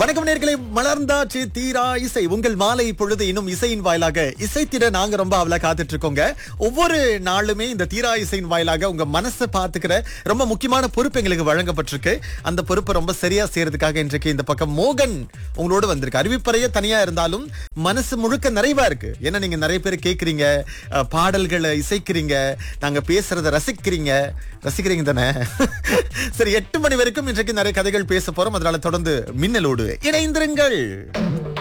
வணக்கம் நேர்களை மலர்ந்தாச்சு தீரா இசை உங்கள் மாலை பொழுது இன்னும் இசையின் வாயிலாக இசைத்திட நாங்க ரொம்ப அவளா காத்துட்டு இருக்கோங்க ஒவ்வொரு நாளுமே இந்த தீரா இசையின் வாயிலாக உங்க மனசை பாத்துக்கிற ரொம்ப முக்கியமான பொறுப்பு எங்களுக்கு வழங்கப்பட்டிருக்கு அந்த பொறுப்பை ரொம்ப சரியா செய்யறதுக்காக இன்றைக்கு இந்த பக்கம் மோகன் உங்களோட வந்திருக்கு அறிவிப்பறைய தனியா இருந்தாலும் மனசு முழுக்க நிறைவா இருக்கு ஏன்னா நீங்க நிறைய பேர் கேக்குறீங்க அஹ், பாடல்களை இசைக்கிறீங்க நாங்க பேசுறத ரசிக்கிறீங்க ரசிக்கிறீங்க தானே சரி எட்டு மணி வரைக்கும் இன்றைக்கு நிறைய கதைகள் பேச போறோம் அதனால தொடர்ந்து மின்னலோடு இணைந்திருங்கள்